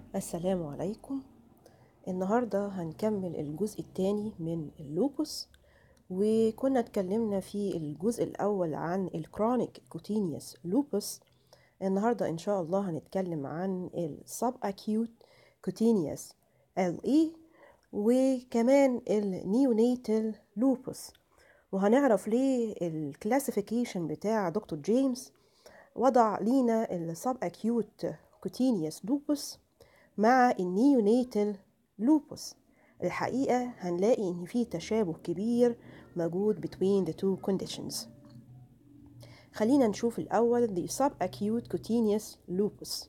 السلام عليكم النهاردة هنكمل الجزء الثاني من اللوبوس وكنا اتكلمنا في الجزء الأول عن الكرونيك كوتينيوس لوبوس النهاردة إن شاء الله هنتكلم عن السب أكيوت كوتينيوس LE وكمان النيونيتال لوبوس وهنعرف ليه الكلاسيفيكيشن بتاع دكتور جيمس وضع لينا السب أكيوت كوتينيوس لوبوس مع النيونيتال لوبوس الحقيقة هنلاقي إن في تشابه كبير موجود between the two conditions خلينا نشوف الأول the subacute cutaneous lupus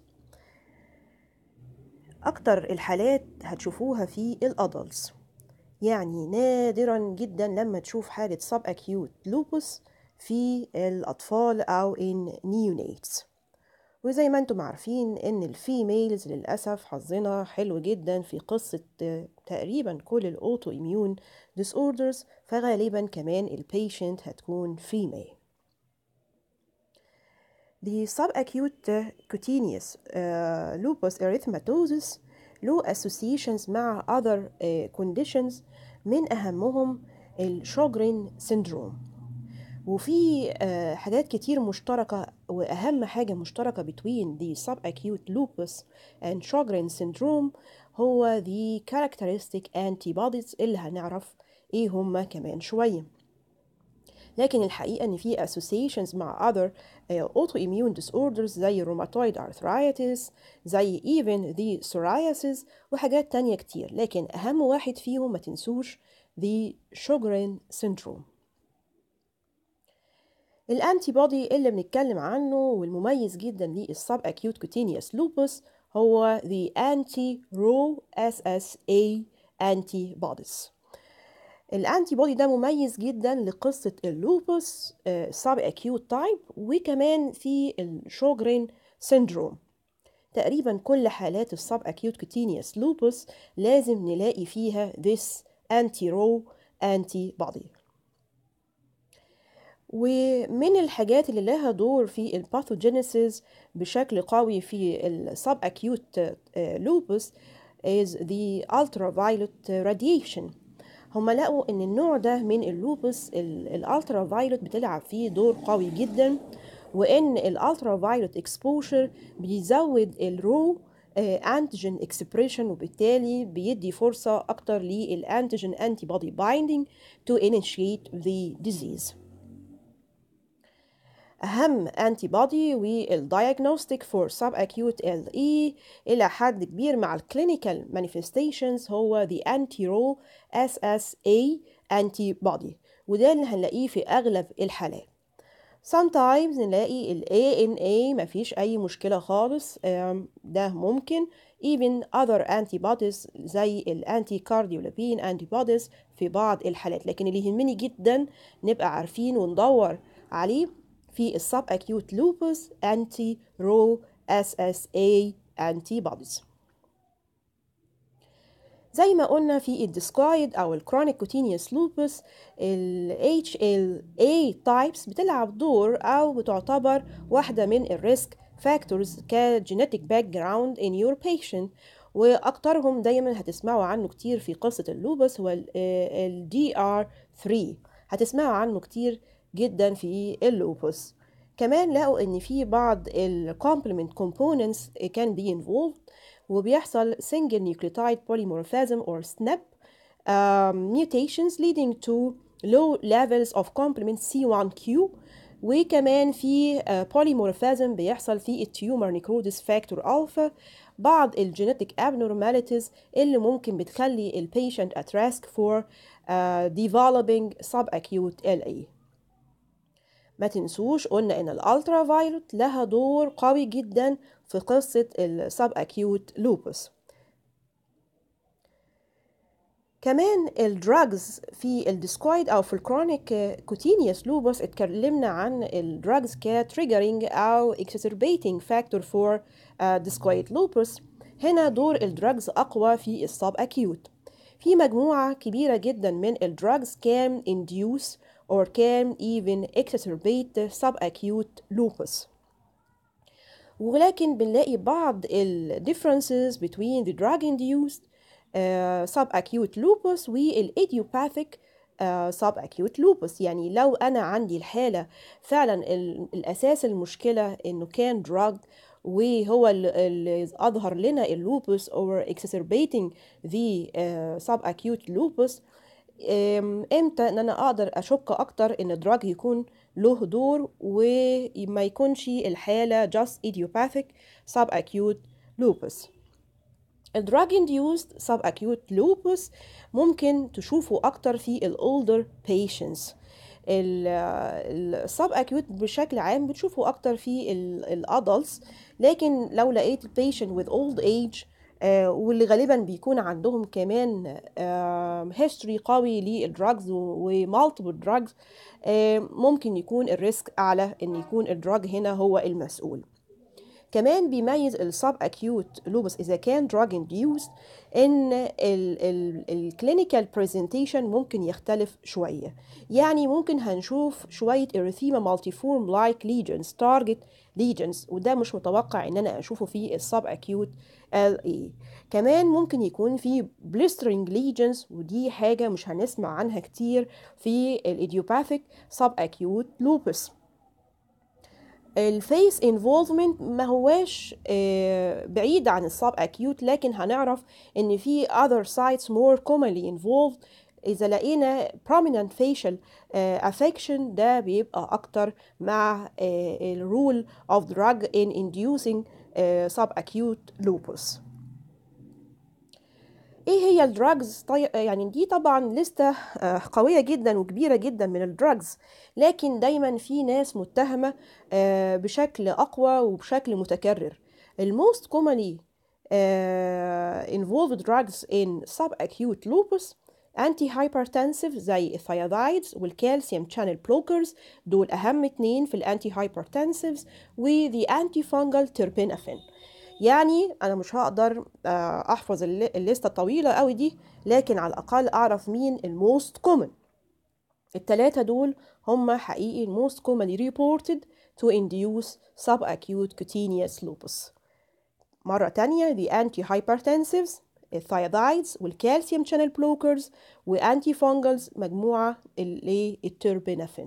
أكتر الحالات هتشوفوها في الأدلتس يعني نادرا جدا لما تشوف حالة subacute lupus في الأطفال أو in neonates وزي ما انتم عارفين ان الفيميلز للأسف حظنا حلو جدا في قصة تقريبا كل الاوتو اميون ديس اوردرز فغالبا كمان البيشنت هتكون فيميل The subacute cutaneous uh, lupus erythematosus له associations مع other uh, conditions من أهمهم الشوجرين syndrome وفي uh, حاجات كتير مشتركة وأهم حاجة مشتركة between the subacute lupus and Sjogren syndrome هو the characteristic antibodies اللي هنعرف ايه هما كمان شوية لكن الحقيقة ان في associations مع other uh, autoimmune disorders زي rheumatoid arthritis زي even the psoriasis وحاجات تانية كتير لكن أهم واحد فيهم ما تنسوش the Sjogren syndrome الانتي بودي اللي بنتكلم عنه والمميز جدا للسب اكيوت كوتينيوس لوبوس هو the anti رو SSA antibodies الانتي بودي ده مميز جدا لقصة اللوبوس سب اكيوت تايب وكمان في الشوجرين سيندروم تقريبا كل حالات السب اكيوت كوتينيوس لوبوس لازم نلاقي فيها this anti رو antibody ومن الحاجات اللي لها دور في الباثوجينيسيس بشكل قوي في السب اكيوت لوبس is the ultraviolet radiation هم لقوا ان النوع ده من اللوبس الالترا فايولت بتلعب فيه دور قوي جدا وان الالترا فايولت اكسبوجر بيزود الرو انتيجين اكسبريشن وبالتالي بيدي فرصه اكتر للانتيجين انتي بودي بايندينج تو initiate the disease أهم أنتي بودي والدايجنوستيك فور سب أكيوت ال إي إلى حد كبير مع الكلينيكال مانيفستيشنز هو the anti-ro SSA antibody وده اللي هنلاقيه في أغلب الحالات sometimes نلاقي ال ANA مفيش أي مشكلة خالص ده ممكن even other antibodies زي الانتي كارديولابين antibodies في بعض الحالات لكن اللي يهمني جدا نبقى عارفين وندور عليه في السب اكيوت لوبوس انتي رو اس اس اي انتي بوديز زي ما قلنا في الديسكويد او الكرونيك كوتينيوس لوبوس ال HLA تايبس بتلعب دور او بتعتبر واحده من الريسك فاكتورز كجينيتك باك جراوند ان يور بيشنت واكترهم دايما هتسمعوا عنه كتير في قصه اللوبس هو ال DR3 هتسمعوا عنه كتير جدا في اللوبوس كمان لقوا ان في بعض الكومبلمنت كومبوننتس كان بي involved وبيحصل single nucleotide polymorphism or SNP um, mutations leading to low levels of complement C1q وكمان في uh, polymorphism بيحصل في التيومر نيكروزيس فاكتور الفا بعض الجينيتك abnormalities اللي ممكن بتخلي البيشنت at risk for uh, developing subacute LA ما تنسوش قلنا ان الالترا فايولت لها دور قوي جدا في قصة السب اكيوت لوبس كمان الدراجز في الديسكويد او في الكرونيك كوتينيوس لوبس اتكلمنا عن الدراجز كتريجرينج او exacerbating factor for discoid lupus هنا دور الدراجز اقوى في السب اكيوت في مجموعة كبيرة جدا من الدراجز can induce or can even exacerbate subacute lupus ولكن بنلاقي بعض ال differences between the drug induced uh, subacute lupus وال idiopathic uh, subacute lupus يعني لو أنا عندي الحالة فعلا ال- الأساس المشكلة إنه كان drug وهو ال- اللي أظهر لنا اللوبس or exacerbating the uh, subacute lupus أم، امتى ان انا اقدر اشك اكتر ان الدراج يكون له دور وما يكونش الحالة just idiopathic subacute lupus الدراج induced subacute lupus ممكن تشوفه اكتر في الولدر patients السب اكيوت بشكل عام بتشوفه اكتر في الادلتس لكن لو لقيت patient with old age آه، واللي غالبا بيكون عندهم كمان هيستوري قوي للدراجز ومالتيبل دراجز ممكن يكون الريسك اعلى ان يكون الدراج هنا هو المسؤول كمان بيميز السب اكيوت لوبس اذا كان دراج انديوست ان الكلينيكال برزنتيشن ممكن يختلف شويه يعني ممكن هنشوف شويه اريثيما مالتيفورم لايك ليجنز تارجت ليجنز وده مش متوقع ان انا اشوفه في السب اكيوت ال اي كمان ممكن يكون في blistering lesions ودي حاجه مش هنسمع عنها كتير في الايديوباثيك سب اكيوت لوبس الفيس انفولفمنت ما هواش آه، بعيد عن السب اكيوت لكن هنعرف ان في other sites more commonly involved اذا لقينا prominent facial آه، affection ده بيبقى اكتر مع الرول of drug in inducing آه، subacute lupus ايه هي الدراجز طي... يعني دي طبعا لستة آه، قوية جدا وكبيرة جدا من الدراجز لكن دايما في ناس متهمة آه، بشكل أقوى وبشكل متكرر الموست commonly آه، involved drugs in subacute lupus antihypertensive زي الثيازايدز والكالسيوم channel blockers دول أهم اتنين في الانتي hypertensives وذي anti fungal terpenafin يعني انا مش هقدر آه، احفظ الل- الليسته الطويله قوي دي لكن على الاقل اعرف مين الموست كومن التلاتة دول هم حقيقي الموست commonly reported to induce subacute cutaneous lupus مرة تانية the antihypertensives الثيازايدز والكالسيوم channel blockers وانتي فونجلز مجموعة اللي التربينافين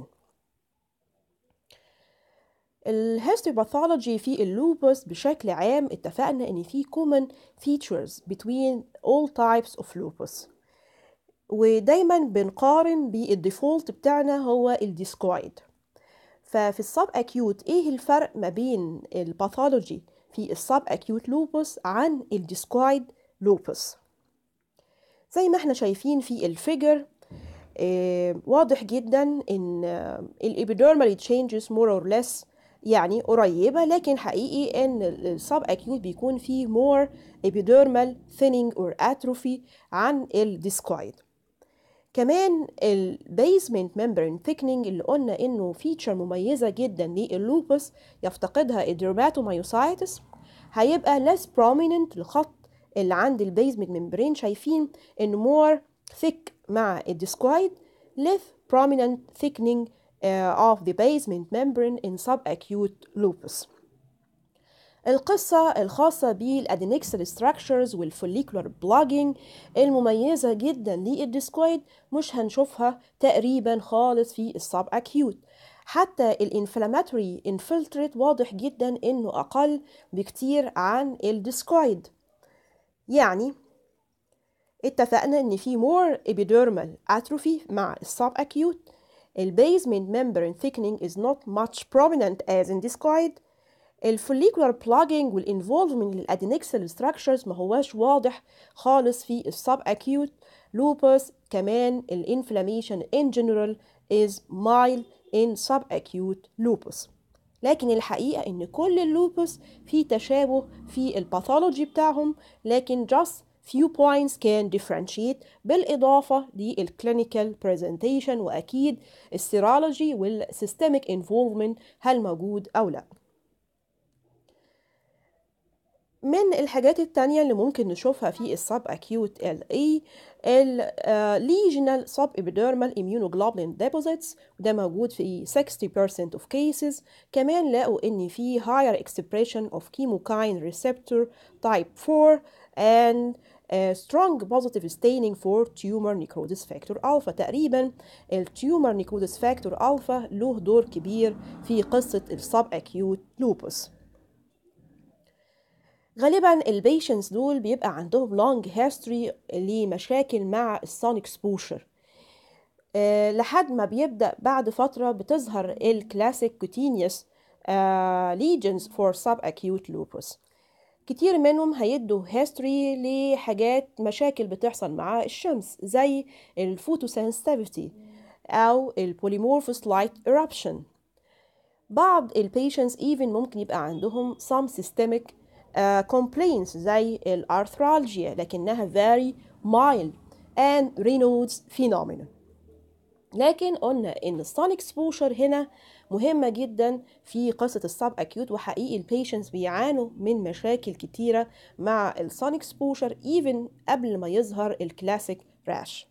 الهيستوباثولوجي في اللوبس بشكل عام اتفقنا ان في common features between all types of lupus ودايما بنقارن بالديفولت بتاعنا هو الديسكويد ففي السب اكيوت ايه الفرق ما بين الباثولوجي في السب اكيوت لوبس عن الديسكويد لوبس زي ما احنا شايفين في الفيجر آه، واضح جدا ان الابيديرمال تشينجز مور اور ليس يعني قريبه لكن حقيقي ان السب اكيوت بيكون فيه more epidermal thinning or atrophy عن الديسكويد كمان البيزمنت ممبرين ثيكنينج اللي قلنا انه فيتشر مميزه جدا لللوبس يفتقدها الدرماتومايوسايتس هيبقى less prominent الخط اللي عند البيزمنت ممبرين شايفين انه more thick مع الديسكويد less prominent thickening uh, of the basement membrane in subacute lupus القصة الخاصة بالادينكسال structures والفوليكولار بلاجينج المميزة جدا للديسكويد مش هنشوفها تقريبا خالص في السب اكيوت حتى الانفلاماتوري انفلتريت واضح جدا انه اقل بكتير عن الديسكويد يعني اتفقنا ان في more epidermal atrophy مع السب اكيوت البيزمنت membrane thickening is not much prominent as in discoid الفوليكولار بلاجينج والانفولفمنت للادينكسال ستراكشرز ما هواش واضح خالص في السب اكيوت لوبس كمان الانفلاميشن in general is mild in subacute lupus لكن الحقيقة إن كل اللوبس في تشابه في الباثولوجي بتاعهم لكن just few points can differentiate بالإضافة للclinical presentation وأكيد السيرولوجي والسيستميك involvement هل موجود أو لا من الحاجات التانية اللي ممكن نشوفها في السب اكيوت ال اي الليجنال سب ابيديرمال immunoglobulin deposits وده موجود في 60% of cases كمان لقوا ان في higher expression of chemokine receptor type 4 and uh, strong positive staining for tumor necrosis factor alpha تقريبا التيومر necrosis factor alpha له دور كبير في قصة السب اكيوت lupus غالبا البيشنتس دول بيبقى عندهم لونج هيستوري لمشاكل مع السون اكسبوشر أه لحد ما بيبدا بعد فتره بتظهر الكلاسيك كوتينيوس ليجنز فور سب اكيوت لوبوس كتير منهم هيدوا هيستوري لحاجات مشاكل بتحصل مع الشمس زي الفوتوسنسيتيفيتي او البوليمورفوس لايت eruption بعض البيشنتس even ممكن يبقى عندهم some systemic uh, complaints زي الارثرالجيا لكنها very mild and Raynaud's phenomenon لكن قلنا ان السون اكسبوشر هنا مهمة جدا في قصة السب اكيوت وحقيقي البيشنتس بيعانوا من مشاكل كتيرة مع السون اكسبوشر even قبل ما يظهر الكلاسيك راش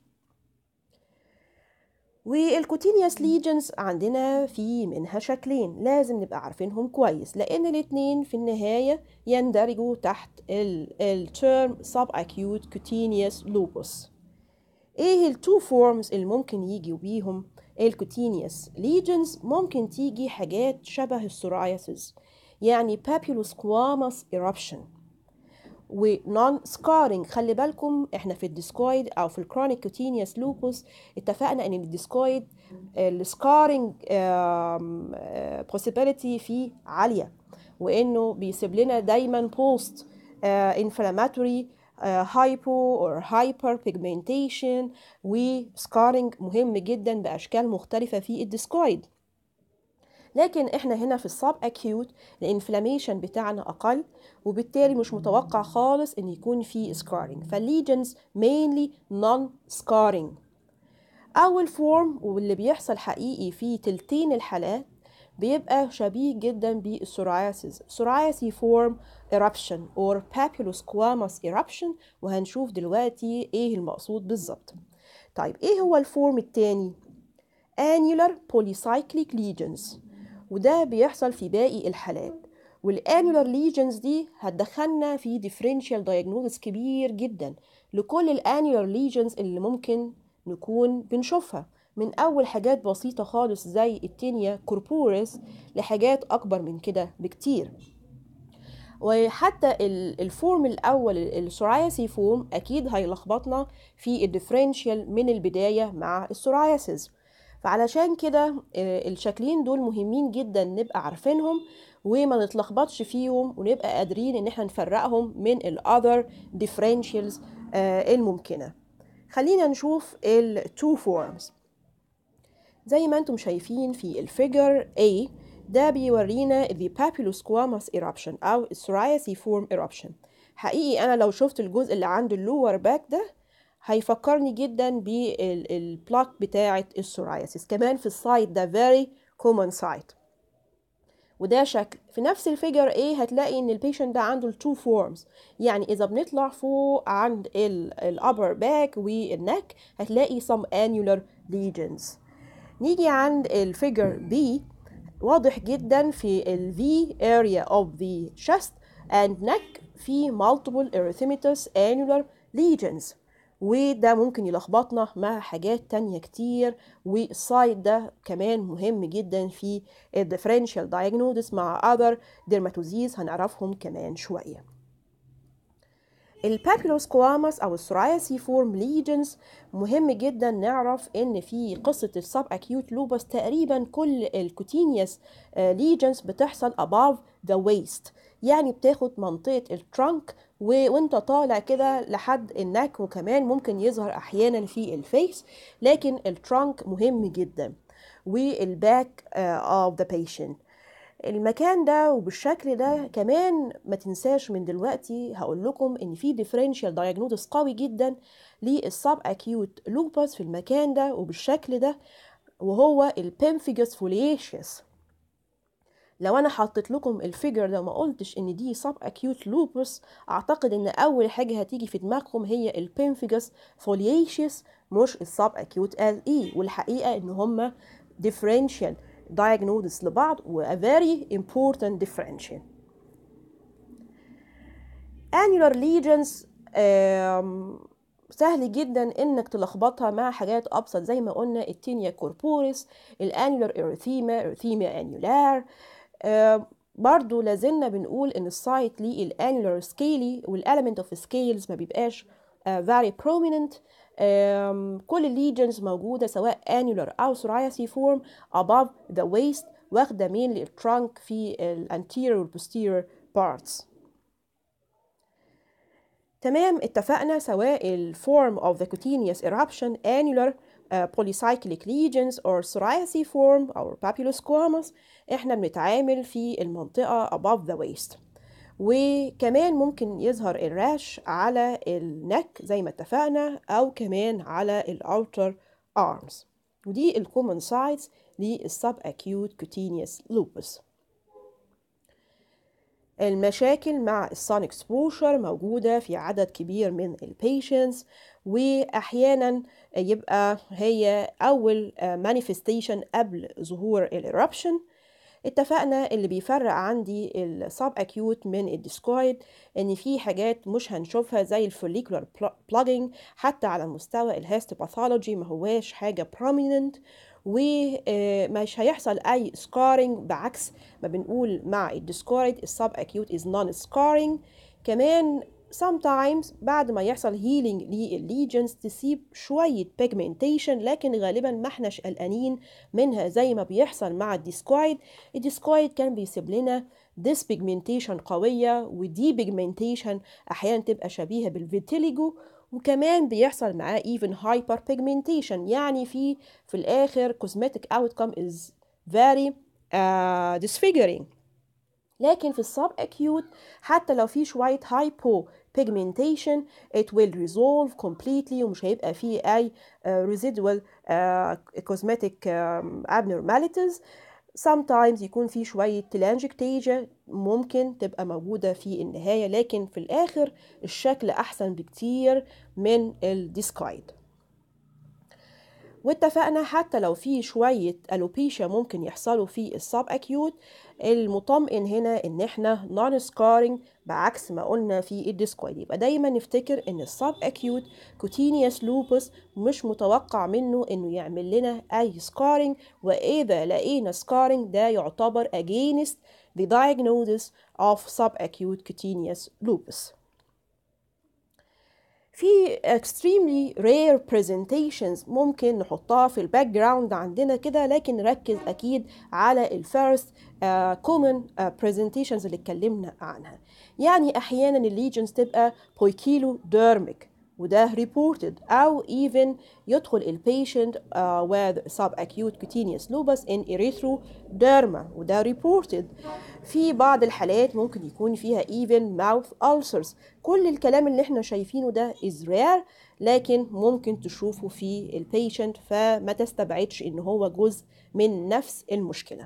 والكوتينيوس ليجنز عندنا في منها شكلين لازم نبقى عارفينهم كويس لان الاتنين في النهاية يندرجوا تحت الترم سب اكيوت كوتينيوس لوبوس ايه التو فورمز اللي ممكن يجي بيهم الكوتينيوس ليجنز ممكن تيجي حاجات شبه السورايسيس يعني بابيلوسكواماس eruption ونون سكارينج خلي بالكم احنا في الديسكويد او في الكرونيك كوتينيوس لوبوس اتفقنا ان الديسكويد السكارينج possibility فيه عاليه وانه بيسيب لنا دايما بوست انفلاماتوري هايبو اور هايبر بيجمنتيشن وسكارينج مهم جدا باشكال مختلفه في الديسكويد لكن احنا هنا في السب اكيوت الانفلاميشن بتاعنا اقل وبالتالي مش متوقع خالص ان يكون في سكارينج فالليجنز mainly non scarring اول فورم واللي بيحصل حقيقي في تلتين الحالات بيبقى شبيه جدا بالسورايسيس سورايسي فورم eruption or papillosquamous eruption وهنشوف دلوقتي ايه المقصود بالظبط طيب ايه هو الفورم التاني annular polycyclic lesions وده بيحصل في باقي الحالات والانيولار ليجنز دي هتدخلنا في ديفرنشال diagnosis كبير جدا لكل الانيولار ليجنز اللي ممكن نكون بنشوفها من اول حاجات بسيطة خالص زي التينيا كوربوريس لحاجات اكبر من كده بكتير وحتى الفورم الاول السورايسي فورم اكيد هيلخبطنا في الديفرنشال من البداية مع السورايسيس فعلشان كده الشكلين دول مهمين جدا نبقى عارفينهم وما نتلخبطش فيهم ونبقى قادرين ان احنا نفرقهم من الاذر differentials الممكنه خلينا نشوف التو فورمز زي ما انتم شايفين في الفيجر A ده بيورينا the papillosquamous eruption او psoriasis eruption حقيقي انا لو شفت الجزء اللي عند اللور باك ده هيفكرني جدا بالبلاك بتاعة السورايسيس كمان في السايت ده very common site وده شكل في نفس الفيجر A هتلاقي ان البيشنت ده عنده التو فورمز يعني اذا بنطلع فوق عند الابر باك والنك هتلاقي some annular lesions نيجي عند الفيجر B واضح جدا في ال V area of the chest and neck في multiple erythematous annular lesions وده ممكن يلخبطنا مع حاجات تانية كتير والسايد ده كمان مهم جدا في الديفرنشال diagnosis مع other dermatoses هنعرفهم كمان شوية البابيلوسكواماس او السورايسي فورم ليجنز مهم جدا نعرف ان في قصه السب اكيوت لوبس تقريبا كل الكوتينيوس ليجنز بتحصل above the waist يعني بتاخد منطقه الترانك وانت طالع كده لحد النك وكمان ممكن يظهر احيانا في الفيس لكن الترانك مهم جدا والباك اوف ذا بيشنت المكان ده وبالشكل ده كمان ما تنساش من دلوقتي هقول لكم ان في ديفرنشال دايجنوستس قوي جدا للسب اكيوت لوبس في المكان ده وبالشكل ده وهو البيمفيجس فوليشيس لو انا حطيت لكم الفيجر ده وما قلتش ان دي سب اكيوت لوبس اعتقد ان اول حاجه هتيجي في دماغكم هي البينفيجاس فولياشيس مش السب اكيوت ال اي والحقيقه ان هما differential diagnosis لبعض و a very important differential annular lesions آم، سهل جدا انك تلخبطها مع حاجات ابسط زي ما قلنا التينيا كوربوريس الانيولار اريثيما اريثيميا انيولار برضو لازلنا بنقول ان السايت للانيولار سكيلي والاليمنت اوف سكيلز ما بيبقاش آه، very prominent آم، كل الليجنز موجودة سواء annular أو psoriasis form above the waist واخدة mainly الترانك في ال anterior وال posterior parts تمام اتفقنا سواء ال form of the cutaneous eruption annular uh, polycyclic lesions or psoriasis form أو papillosquamous احنا بنتعامل في المنطقة above the waist وكمان ممكن يظهر الراش على النك زي ما اتفقنا أو كمان على الأوتر arms ودي الكومن سايتس للسب acute cutaneous lupus المشاكل مع السون اكسبوشر موجودة في عدد كبير من البيشنتس وأحيانا يبقى هي أول مانيفستيشن قبل ظهور الإربشن اتفقنا اللي بيفرق عندي السب اكيوت من الديسكويد ان في حاجات مش هنشوفها زي الفوليكولار بلاجنج حتى على مستوى الهيستوباثولوجي ما هواش حاجه prominent ومش هيحصل اي سكارينج بعكس ما بنقول مع الديسكويد السب اكيوت از نون سكارينج كمان sometimes بعد ما يحصل healing للليجنز تسيب شوية pigmentation لكن غالبا ما احناش قلقانين منها زي ما بيحصل مع الديسكويد الديسكويد كان بيسيب لنا dyspigmentation قوية ودي pigmentation أحيانا تبقى شبيهة بالفيتيليجو وكمان بيحصل معاه even hyperpigmentation يعني في في الآخر cosmetic outcome is very uh, disfiguring لكن في السب اكيوت حتى لو في شويه هايبو pigmentation it will resolve completely ومش هيبقى فيه اي uh, residual uh, cosmetic um, abnormalities sometimes يكون في شوية telangiectasia ممكن تبقى موجودة في النهاية لكن في الآخر الشكل أحسن بكتير من الديسكايد واتفقنا حتى لو في شوية ألوبيشيا ممكن يحصلوا في السب أكيوت المطمئن هنا إن إحنا نون سكارينج بعكس ما قلنا في الديسكويد يبقى دايما نفتكر إن السب أكيوت كوتينيوس لوبس مش متوقع منه إنه يعمل لنا أي سكارينج وإذا لقينا سكارينج ده يعتبر against the diagnosis of subacute cutaneous lupus. في extremely rare presentations ممكن نحطها في الباك جراوند عندنا كده لكن نركز اكيد على الفيرست uh, common uh, presentations اللي اتكلمنا عنها يعني احيانا الليجنز تبقى بويكيلو ديرميك وده reported أو even يدخل البيشنت uh, with subacute cutaneous lupus in erythroderma وده reported في بعض الحالات ممكن يكون فيها even mouth ulcers كل الكلام اللي احنا شايفينه ده is rare لكن ممكن تشوفه في البيشنت فما تستبعدش ان هو جزء من نفس المشكله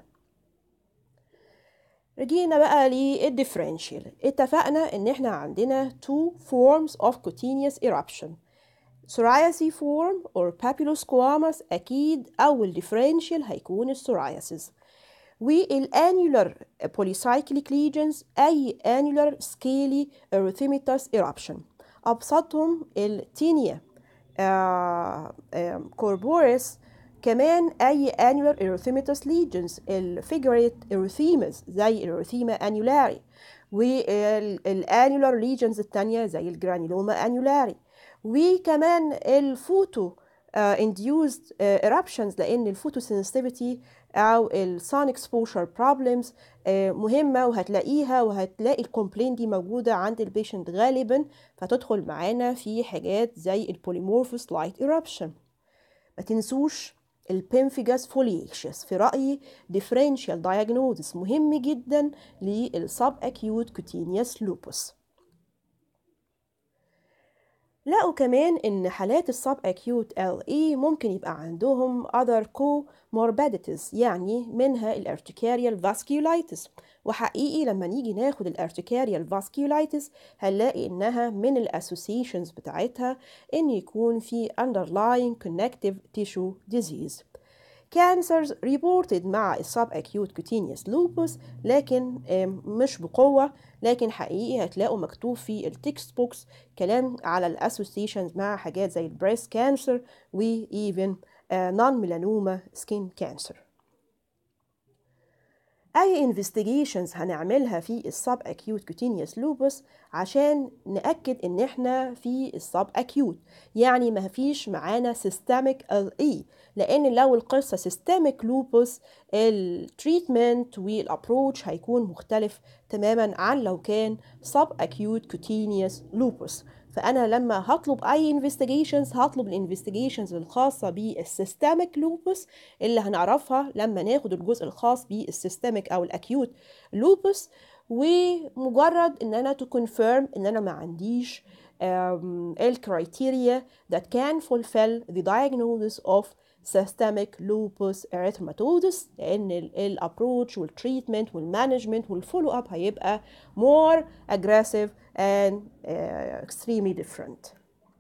رجينا بقى للديفرنشال اتفقنا ان احنا عندنا two forms of cutaneous eruption psoriasis form or papillosquamous اكيد اول differential هيكون السورايسيس والانيولار polycyclic lesions اي annular scaly erythematous eruption ابسطهم التينيا كوربوريس كمان أي annular erythematous lesions الفيجريت erythemas زي الاريثيما annullari والانيولار lesions التانية زي الجرانيلوما annullari وكمان الفوتو uh, induced uh, eruptions لأن الفوتوسنسيتيفيتي أو السون exposure problems uh, مهمة وهتلاقيها وهتلاقي الكومبلين دي موجودة عند البيشنت غالبا فتدخل معانا في حاجات زي البوليمورفوس لايت eruption ما تنسوش البينفيجاس فولياشيس في رأيي differential diagnosis مهم جدا للسب acute cutaneous lupus لقوا كمان إن حالات السب أكيوت LE ممكن يبقى عندهم other comorbidities يعني منها الارتكاريال vasculitis وحقيقي لما نيجي ناخد الارتكاريال vasculitis هنلاقي إنها من الاسوسيشنز بتاعتها إن يكون في underlying connective tissue disease cancers reported مع السب acute cutaneous lupus لكن مش بقوة لكن حقيقي هتلاقوا مكتوب في التكست بوكس كلام على الاسوسيشنز مع حاجات زي البريست كانسر و even non melanoma skin cancer أي investigations هنعملها في السب acute cutaneous lupus عشان نأكد إن إحنا في السب acute يعني ما فيش معانا systemic LE لأن لو القصة systemic lupus التريتمنت والابروتش هيكون مختلف تماما عن لو كان sub acute cutaneous lupus فأنا لما هطلب أي investigations هطلب الانفستيجيشنز الخاصة بالسيستميك لوبس اللي هنعرفها لما ناخد الجزء الخاص بالسيستميك أو الأكيوت لوبس ومجرد إن أنا to confirm إن أنا ما عنديش الكرايتيريا that can fulfill the diagnosis of systemic lupus erythematosus لأن الابروتش والتريتمنت والمانجمنت والفولو اب هيبقى more aggressive and uh, extremely different.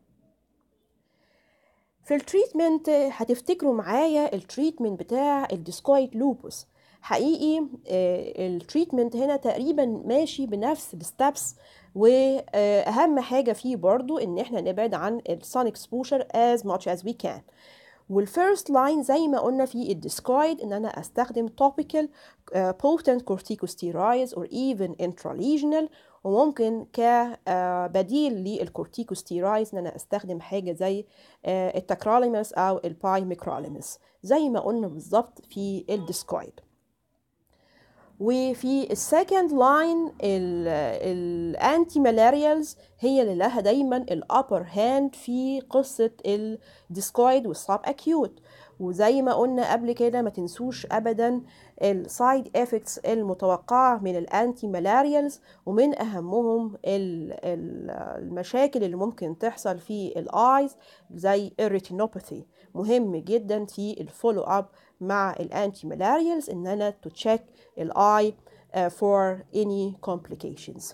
في التريتمنت هتفتكروا معايا التريتمنت بتاع الديسكويد لوبوس حقيقي التريتمنت هنا تقريبا ماشي بنفس الستبس واهم حاجه فيه برضو ان احنا نبعد عن السون اكسبوجر as much as we can والفيرست لاين زي ما قلنا في الديسكويد ان انا استخدم topical uh, potent corticosteroids or even intralesional وممكن كبديل للكورتيكوستيرويدز ان انا استخدم حاجه زي التكراليمس او البايميكراليمس زي ما قلنا بالظبط في الديسكويد وفي السكند لاين الانتي مالاريالز هي اللي لها دايما الابر هاند في قصه الديسكويد والساب اكيوت وزي ما قلنا قبل كده ما تنسوش ابدا السايد افكتس المتوقعه من الانتي مالاريالز ومن اهمهم المشاكل اللي ممكن تحصل في الايز زي الريتينوباثي مهم جدا في الفولو اب مع الانتي مالاريالز ان انا تو تشيك الاي فور اني complications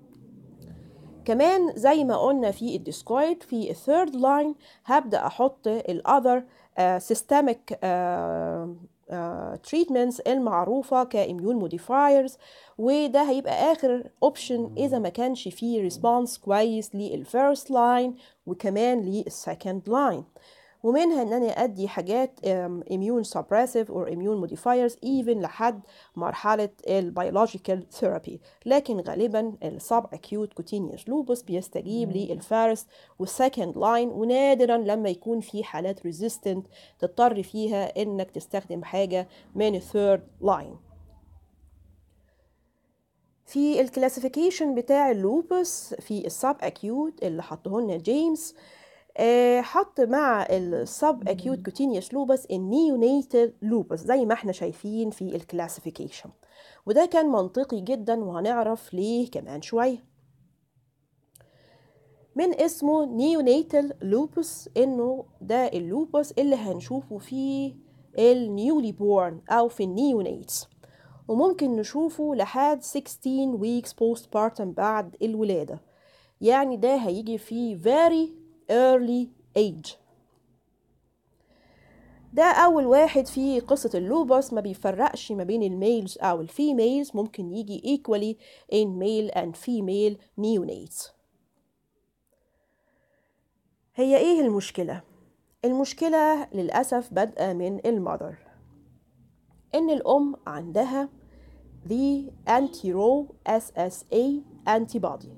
كمان زي ما قلنا في الديسكويد في الثيرد لاين هبدا احط الاذر سيستميك تريتمنتس المعروفه كاميون موديفايرز وده هيبقى اخر اوبشن اذا ما كانش فيه ريسبونس كويس للفيرست لاين وكمان للسكند لاين ومنها ان انا ادي حاجات immune suppressive or immune modifiers even لحد مرحله البيولوجيكال ثيرابي لكن غالبا السب اكيوت كوتينيوس لوبس بيستجيب للفيرست والسكند لاين ونادرا لما يكون في حالات ريزيستنت تضطر فيها انك تستخدم حاجه من الثيرد لاين في الكلاسيفيكيشن بتاع اللوبس في السب اكيوت اللي حطه لنا جيمس حط مع السب اكيوت كوتينيوس لوبس النيونيتال لوبس زي ما احنا شايفين في الكلاسيفيكيشن وده كان منطقي جدا وهنعرف ليه كمان شويه من اسمه نيونيتال لوبس انه ده اللوبس اللي هنشوفه في النيولي بورن او في النيونيتس وممكن نشوفه لحد 16 weeks postpartum بعد الولادة يعني ده هيجي في very early age ده أول واحد في قصة اللوبس ما بيفرقش ما بين الميلز أو الفيميلز ممكن يجي equally in male and female neonates هي إيه المشكلة؟ المشكلة للأسف بادئة من المذر إن الأم عندها the anti-Ro SSA antibody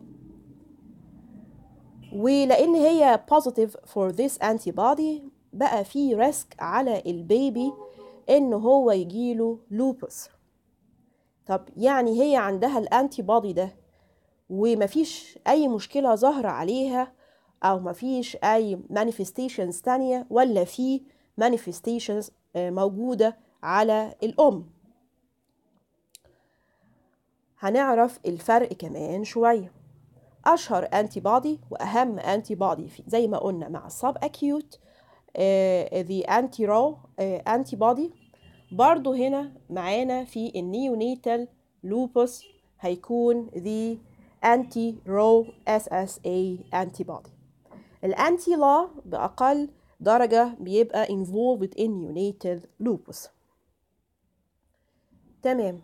ولأن هي positive for this antibody بقى في ريسك على البيبي إن هو يجيله lupus طب يعني هي عندها الانتي بودي ده ومفيش أي مشكلة ظاهرة عليها أو مفيش أي manifestations تانية ولا في manifestations موجودة على الأم هنعرف الفرق كمان شوية اشهر انتي بودي واهم انتي بودي زي ما قلنا مع السب اكيوت ذا انتي رو انتي بودي برضو هنا معانا في النيونيتال لوبوس هيكون the anti رو SSA antibody الانتي لا بأقل درجة بيبقى involved in neonatal lupus تمام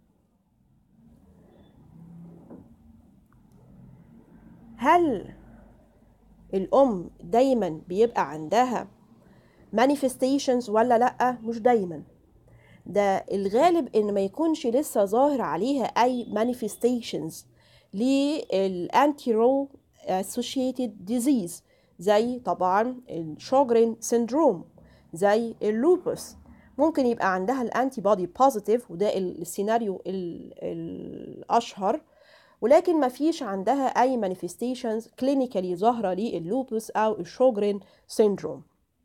هل الأم دايما بيبقى عندها manifestations ولا لأ مش دايما ده الغالب ان ما يكونش لسه ظاهر عليها اي manifestations للانتيرو associated disease زي طبعا الشوجرين سيندروم زي اللوبس ممكن يبقى عندها الانتي بودي بوزيتيف وده السيناريو الاشهر ولكن ما فيش عندها اي مانيفستيشنز كلينيكالي ظاهره لللوبس او الشوجرين سيندروم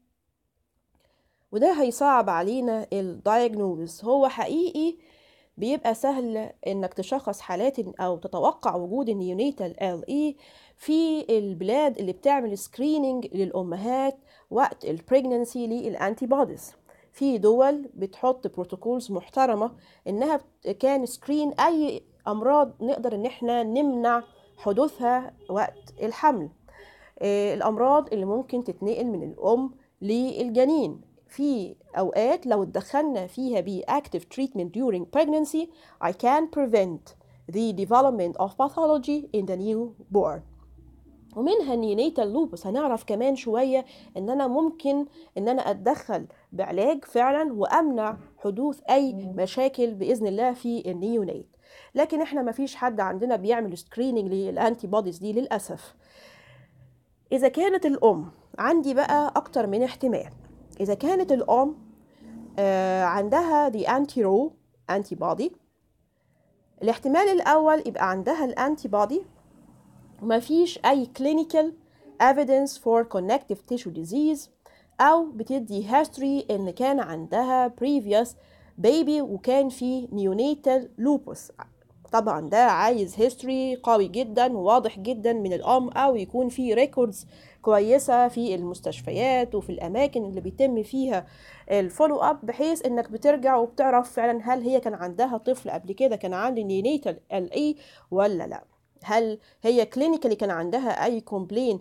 وده هيصعب علينا الدايجنوز هو حقيقي بيبقى سهل انك تشخص حالات او تتوقع وجود النيونيتال ال اي في البلاد اللي بتعمل سكريننج للامهات وقت البريجننسي للانتي بوديز في دول بتحط بروتوكولز محترمه انها كان سكرين اي امراض نقدر ان احنا نمنع حدوثها وقت الحمل الامراض اللي ممكن تتنقل من الام للجنين في اوقات لو اتدخلنا فيها ب active treatment during pregnancy I can prevent the development of pathology in the newborn ومنها النيونيتال لوبس هنعرف كمان شوية ان انا ممكن ان انا اتدخل بعلاج فعلا وامنع حدوث اي مشاكل باذن الله في النيونيت لكن احنا ما فيش حد عندنا بيعمل سكريننج للانتي بوديز دي للاسف اذا كانت الام عندي بقى اكتر من احتمال إذا كانت الأم آه عندها the anti-ro antibody الاحتمال الأول يبقى عندها الانتي بودي وما فيش أي clinical evidence for connective tissue disease أو بتدي history إن كان عندها previous baby وكان في neonatal lupus طبعا ده عايز هيستوري قوي جدا وواضح جدا من الام او يكون في ريكوردز كويسه في المستشفيات وفي الاماكن اللي بيتم فيها الفولو اب بحيث انك بترجع وبتعرف فعلا هل هي كان عندها طفل قبل كده كان عنده نيونيتال ال اي ولا لا هل هي كلينيكالي كان عندها اي كومبلين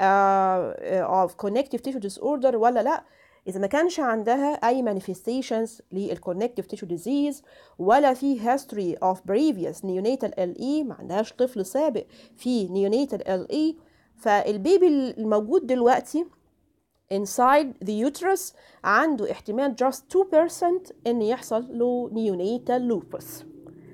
اوف كونكتيف تيشو ديس اوردر ولا لا إذا ما كانش عندها أي manifestations للconnective tissue disease ولا في history of previous neonatal LE ما عندهاش طفل سابق في neonatal LE فالبيبي الموجود دلوقتي inside the uterus عنده احتمال just 2% إن يحصل له neonatal lupus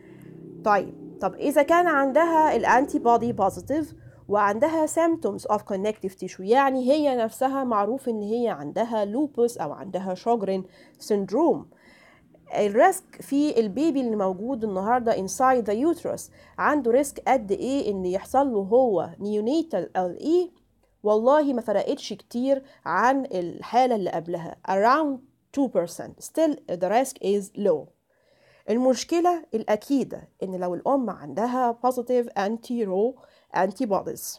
طيب طب إذا كان عندها الانتي بودي بوزيتيف وعندها symptoms of connective tissue يعني هي نفسها معروف ان هي عندها lupus او عندها شوجرين syndrome الريسك في البيبي اللي موجود النهارده inside the uterus عنده ريسك قد ايه ان يحصل له هو neonatal LE والله ما فرقتش كتير عن الحالة اللي قبلها around 2% still the risk is low المشكلة الأكيدة إن لو الأم عندها positive anti-ro antibodies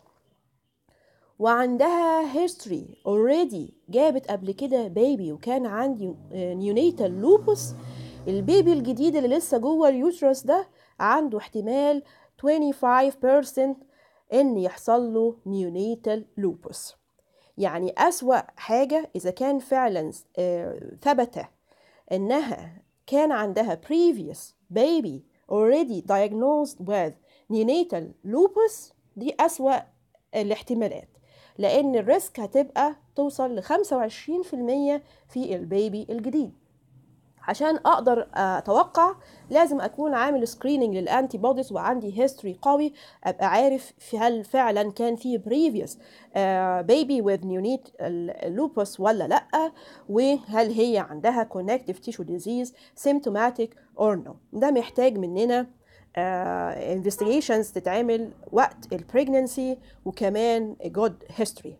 وعندها history already جابت قبل كده بيبي وكان عندي neonatal lupus البيبي الجديد اللي لسه جوه اليوترس ده عنده احتمال 25% ان يحصل له neonatal lupus يعني أسوأ حاجة إذا كان فعلا ثبت إنها كان عندها previous baby already diagnosed with neonatal lupus دي أسوأ الاحتمالات لأن الريسك هتبقى توصل ل 25% في البيبي الجديد عشان اقدر اتوقع لازم اكون عامل سكريننج للانتي بوديز وعندي هيستوري قوي ابقى عارف في هل فعلا كان في بريفيوس بيبي وذ نيونيت لوبس ولا لا وهل هي عندها كونكتيف تيشو ديزيز سيمتوماتيك اور نو ده محتاج مننا انفستيجيشنز uh, تتعمل وقت البريجننسي وكمان جود هيستوري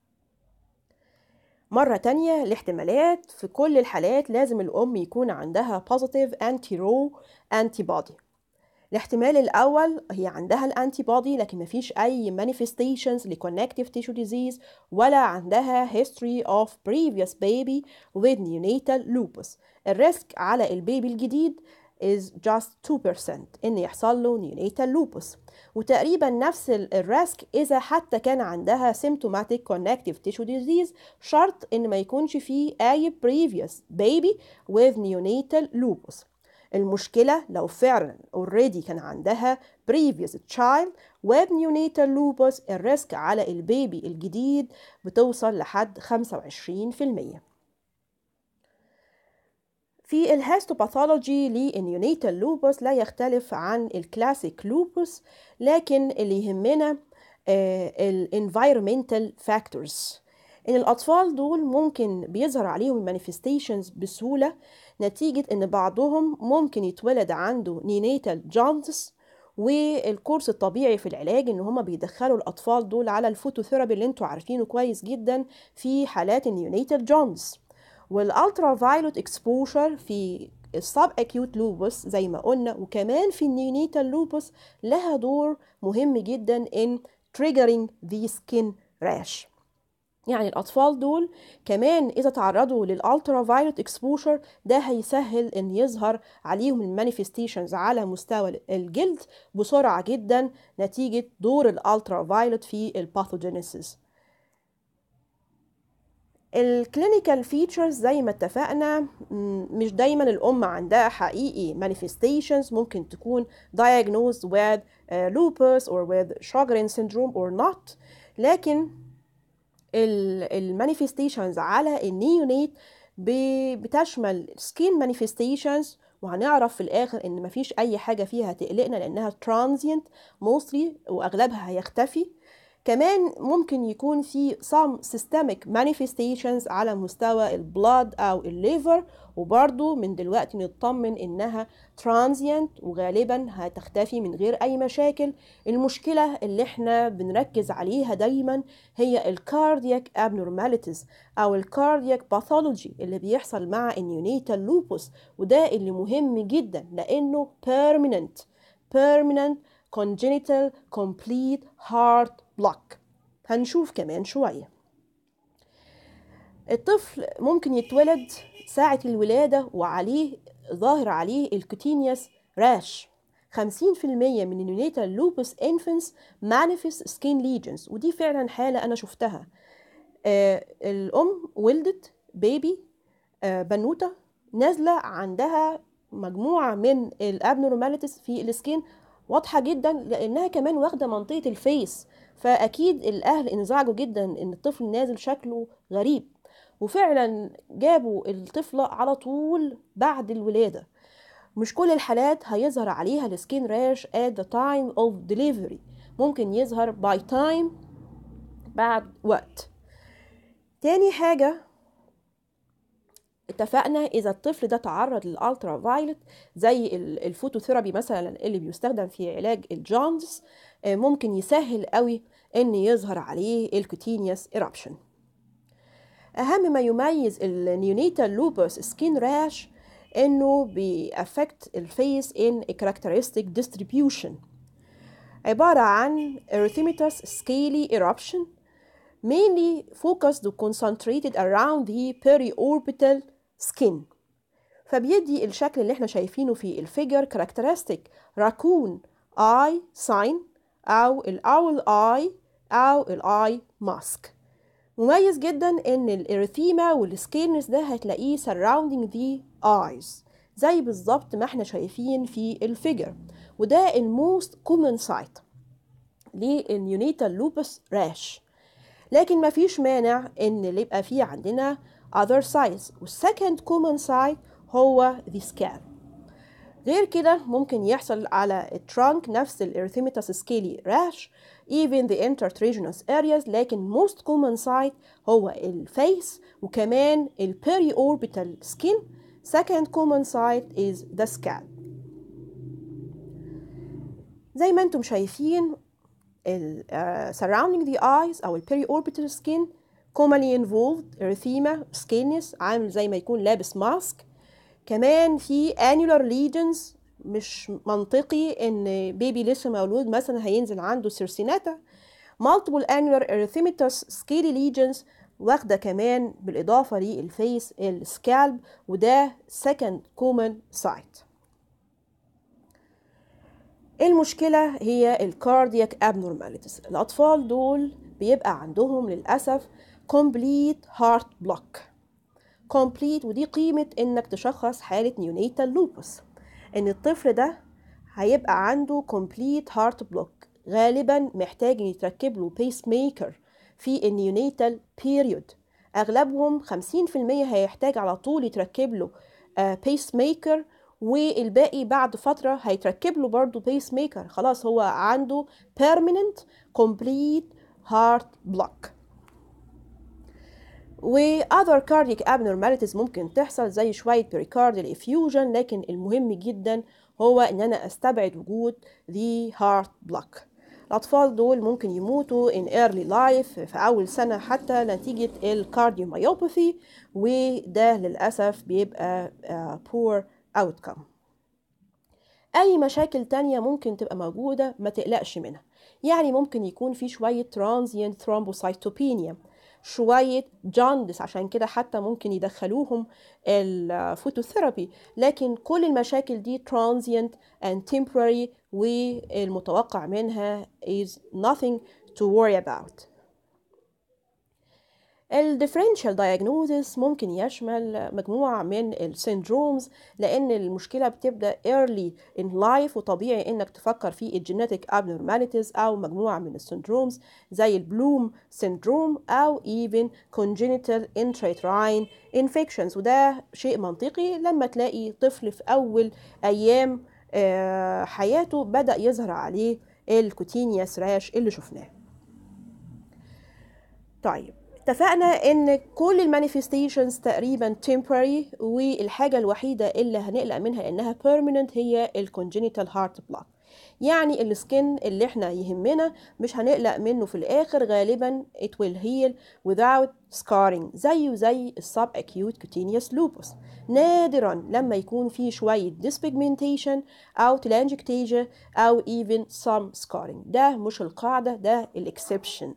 مرة تانية الاحتمالات في كل الحالات لازم الأم يكون عندها positive anti-ro antibody الاحتمال الأول هي عندها الأنتي بودي لكن مفيش أي manifestations لconnective tissue disease ولا عندها history of previous baby with neonatal lupus الريسك على البيبي الجديد is just 2% إن يحصل له neonatal lupus وتقريبا نفس الريسك إذا حتى كان عندها symptomatic connective tissue disease شرط إن ما يكونش فيه أي previous baby with neonatal lupus المشكلة لو فعلا already كان عندها previous child with neonatal lupus الريسك على البيبي الجديد بتوصل لحد 25% في الهيستوباثولوجي للنيونيتال لوبوس لا يختلف عن الكلاسيك لوبوس لكن اللي يهمنا الانفايرمنتال فاكتورز ان الاطفال دول ممكن بيظهر عليهم المانيفستيشنز بسهوله نتيجه ان بعضهم ممكن يتولد عنده نينيتال جونز والكورس الطبيعي في العلاج ان هما بيدخلوا الاطفال دول على الفوتوثيرابي اللي انتوا عارفينه كويس جدا في حالات النيونيتال جونز والالترا فايلوت اكسبوجر في السب اكيوت لوبس زي ما قلنا وكمان في النيونيتال لوبس لها دور مهم جدا in triggering the skin rash يعني الأطفال دول كمان إذا تعرضوا للألترا فايلوت اكسبوجر ده هيسهل إن يظهر عليهم المانيفستيشنز على مستوى الجلد بسرعة جدا نتيجة دور الألترا فايلوت في الباثوجينيسيس الكلينيكال فيتشرز زي ما اتفقنا مش دايما الام عندها حقيقي manifestations ممكن تكون diagnosed with uh, lupus or with Sjogren syndrome or not لكن المانيفستيشنز على النيونيت بتشمل skin manifestations وهنعرف في الاخر ان مفيش اي حاجه فيها تقلقنا لانها transient mostly واغلبها هيختفي كمان ممكن يكون في some systemic manifestations على مستوى البلاد أو الليفر وبرضو من دلوقتي نطمن إنها transient وغالبا هتختفي من غير أي مشاكل المشكلة اللي احنا بنركز عليها دايما هي الكاردياك abnormalities أو الكاردياك باثولوجي اللي بيحصل مع النيونيتال لوبوس وده اللي مهم جدا لأنه permanent permanent congenital complete heart block هنشوف كمان شوية الطفل ممكن يتولد ساعة الولادة وعليه ظاهر عليه الكوتينيوس راش 50% من النيونيتال لوبس انفنتس مانيفست سكين ليجنز ودي فعلا حالة أنا شفتها آه الأم ولدت بيبي آه بنوتة نازلة عندها مجموعة من الابنورماليتيز في السكين واضحة جدا لأنها كمان واخدة منطقة الفيس فأكيد الأهل انزعجوا جدا إن الطفل نازل شكله غريب وفعلا جابوا الطفلة على طول بعد الولادة مش كل الحالات هيظهر عليها السكين راش at the time of delivery ممكن يظهر by time بعد وقت تاني حاجة اتفقنا اذا الطفل ده تعرض للالترا فايلت زي الفوتوثيرابي مثلا اللي بيستخدم في علاج الجونز ممكن يسهل قوي ان يظهر عليه الكوتينيوس ايرابشن اهم ما يميز النيونيتال لوبوس سكين راش انه بيأفكت الفيس in a characteristic distribution عبارة عن erythematous scaly eruption mainly focused or concentrated around the periorbital skin فبيدي الشكل اللي احنا شايفينه في الفيجر characteristic raccoon eye sign أو الأول eye أو الآي ماسك مميز جدا ان الاريثيما والسكينس ده هتلاقيه surrounding the eyes زي بالظبط ما احنا شايفين في الفيجر وده الموست كومن سايت للنيونيتال لوبس راش لكن ما فيش مانع ان اللي يبقى فيه عندنا other sites والسكند كومن سايت هو the scalp غير كده ممكن يحصل على الترانك نفس الارثيميتاس سكيلي راش even the intertriginous areas لكن most common site هو الفيس وكمان ال periorbital skin second common site is the scalp زي ما انتم شايفين ال, uh, surrounding the eyes أو ال periorbital skin commonly involved erythema scaliness عامل زي ما يكون لابس ماسك كمان في annular lesions مش منطقي ان بيبي لسه مولود مثلا هينزل عنده سيرسيناتا multiple annular erythematous scaly lesions واخده كمان بالاضافه للفيس السكالب وده second common site المشكلة هي الكاردياك abnormalities الأطفال دول بيبقى عندهم للأسف complete heart block complete ودي قيمة إنك تشخص حالة neonatal lupus إن الطفل ده هيبقى عنده complete heart block غالبا محتاج يتركب له بيس ميكر في النيونيتال بيريود أغلبهم 50% هيحتاج على طول يتركب له بيس ميكر والباقي بعد فترة هيتركب له برضه بيس ميكر خلاص هو عنده permanent complete heart block و other cardiac abnormalities ممكن تحصل زي شوية pericardial effusion لكن المهم جدا هو ان انا استبعد وجود the heart block الأطفال دول ممكن يموتوا in early life في أول سنة حتى نتيجة الكارديوميوباثي وده للأسف بيبقى uh, poor outcome أي مشاكل تانية ممكن تبقى موجودة ما تقلقش منها يعني ممكن يكون في شوية transient thrombocytopenia شوية جاندس عشان كده حتى ممكن يدخلوهم الفوتوثيرابي لكن كل المشاكل دي transient and temporary والمتوقع منها is nothing to worry about الديفرنشال diagnosis ممكن يشمل مجموعة من السيندرومز لأن المشكلة بتبدأ early in life وطبيعي إنك تفكر في الجينيتك abnormalities أو مجموعة من السيندرومز زي البلوم سيندروم أو even congenital intrauterine infections وده شيء منطقي لما تلاقي طفل في أول أيام حياته بدأ يظهر عليه الكوتينياس راش اللي شفناه طيب اتفقنا ان كل المانيفستيشنز تقريبا temporary والحاجه الوحيده اللي هنقلق منها انها permanent هي الكونجينيتال هارت بلوك يعني السكن اللي احنا يهمنا مش هنقلق منه في الاخر غالبا it will heal without scarring زيه زي السب acute cutaneous lupus نادرا لما يكون في شوية dyspigmentation أو telangiectasia أو even some scarring ده مش القاعدة ده الاكسبشن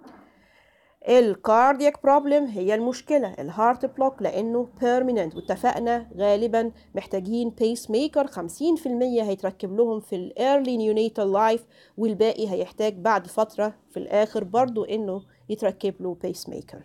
الكاردياك بروبلم هي المشكلة الهارت بلوك لأنه بيرمننت واتفقنا غالبا محتاجين بيس ميكر 50% هيتركب لهم في الايرلي نيونيتال لايف والباقي هيحتاج بعد فترة في الآخر برضو إنه يتركب له بيس ميكر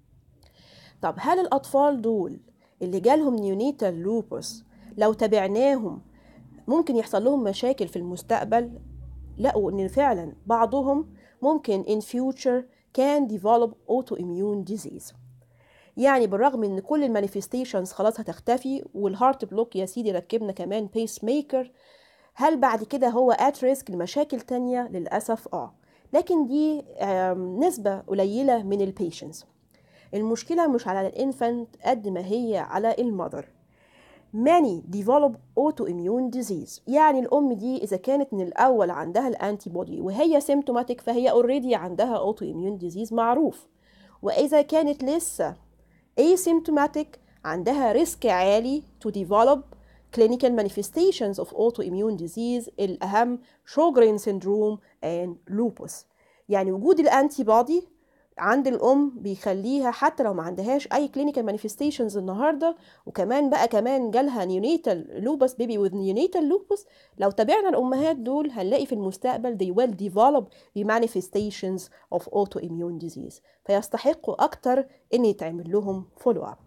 طب هل الأطفال دول اللي جالهم نيونيتال لوبوس لو تابعناهم ممكن يحصل لهم مشاكل في المستقبل لقوا ان فعلا بعضهم ممكن in future can develop autoimmune disease يعني بالرغم ان كل المانيفستيشنز خلاص هتختفي والهارت بلوك يا سيدي ركبنا كمان بيس ميكر هل بعد كده هو ات ريسك لمشاكل تانية للأسف اه لكن دي نسبة قليلة من البيشنز المشكلة مش على الانفانت قد ما هي على المذر many develop autoimmune disease يعني الأم دي إذا كانت من الأول عندها الأنتي بودي وهي symptomatic فهي already عندها autoimmune disease معروف وإذا كانت لسه asymptomatic عندها ريسك عالي to develop clinical manifestations of autoimmune disease الأهم Sjogren syndrome and lupus يعني وجود الأنتي بودي عند الام بيخليها حتى لو ما عندهاش اي كلينيكال مانيفستيشنز النهارده وكمان بقى كمان جالها نيونيتال لوبس بيبي وذ نيونيتال لوبس لو تابعنا الامهات دول هنلاقي في المستقبل they will develop the manifestations of autoimmune disease فيستحقوا اكتر ان يتعمل لهم فولو اب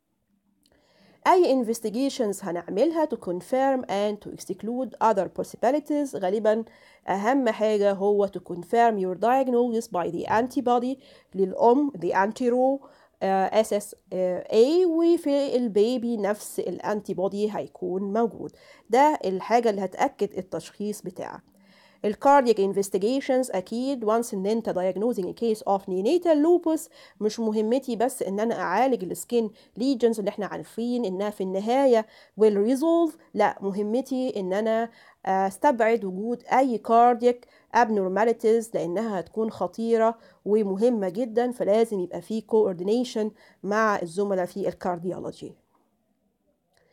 أي investigations هنعملها to confirm and to exclude other possibilities غالبا أهم حاجة هو to confirm your diagnosis by the antibody للأم the antiro uh, SSA وفي البيبي نفس الانتي بودي هيكون موجود ده الحاجة اللي هتأكد التشخيص بتاعك الكاردياك انفستيجيشنز اكيد وانس ان انت diagnosing a case of neonatal lupus مش مهمتي بس ان انا اعالج السكين ليجنز اللي احنا عارفين انها في النهايه will resolve لا مهمتي ان انا استبعد وجود اي كاردياك abnormalities لانها هتكون خطيره ومهمه جدا فلازم يبقى في coordination مع الزملاء في الكارديولوجي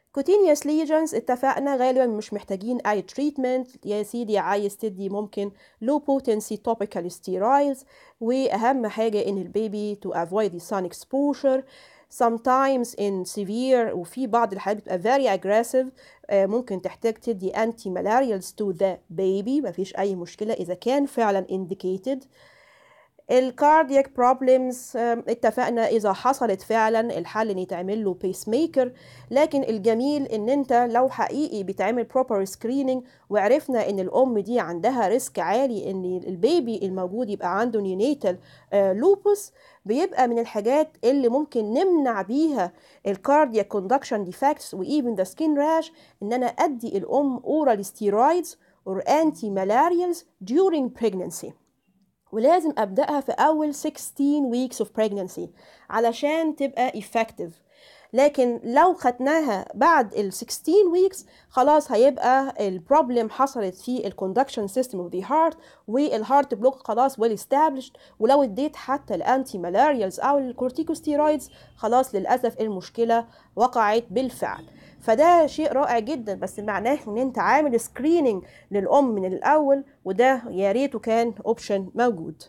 cutaneous lesions اتفقنا غالبا مش محتاجين اي تريتمنت يا سيدي عايز تدي ممكن low potency topical steroids واهم حاجه ان البيبي to avoid the sun exposure sometimes in severe وفي بعض الحالات بتبقى very aggressive آه، ممكن تحتاج تدي anti malarials to the baby مفيش اي مشكله اذا كان فعلا indicated الكاردياك بروبلمز اتفقنا اذا حصلت فعلا الحل ان يتعمل له بيس ميكر لكن الجميل ان انت لو حقيقي بيتعمل بروبر سكريننج وعرفنا ان الام دي عندها ريسك عالي ان البيبي الموجود يبقى عنده نيونيتال لوبوس بيبقى من الحاجات اللي ممكن نمنع بيها الكاردياك كوندكشن ديفكتس وايفن ذا سكين راش ان انا ادي الام اورال ستيرويدز or anti malarials during pregnancy ولازم ابداها في اول 16 weeks of pregnancy علشان تبقى effective لكن لو خدناها بعد ال 16 weeks خلاص هيبقى البروبلم حصلت في الكوندكشن سيستم اوف ذا هارت والهارت بلوك خلاص ويل established ولو اديت حتى الانتي مالاريالز او الكورتيكوستيرويدز خلاص للاسف المشكله وقعت بالفعل فده شيء رائع جدا بس معناه ان انت عامل سكريننج للام من الاول وده يا ريته كان اوبشن موجود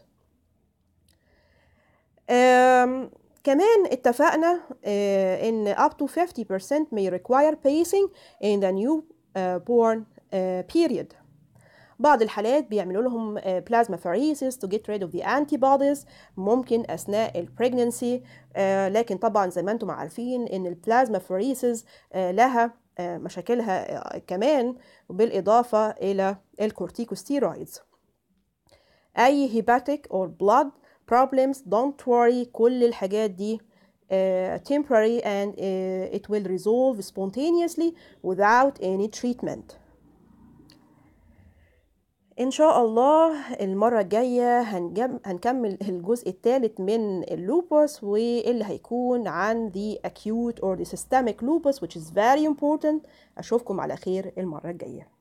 أم كمان اتفقنا آه، ان up to 50% may require pacing in the new uh, born uh, period بعض الحالات بيعملوا لهم بلازما فريسيس to get rid of the antibodies ممكن اثناء البريجنسي لكن طبعا زي ما انتم عارفين ان البلازما فريسيس لها آه، مشاكلها آه، كمان بالاضافه الى الكورتيكوستيرويدز اي hepatic or blood problems don't worry كل الحاجات دي uh, temporary and uh, it will resolve spontaneously without any treatment إن شاء الله المرة الجاية هنجم هنكمل الجزء الثالث من اللوبوس واللي هيكون عن the acute or the systemic lupus which is very important أشوفكم على خير المرة الجاية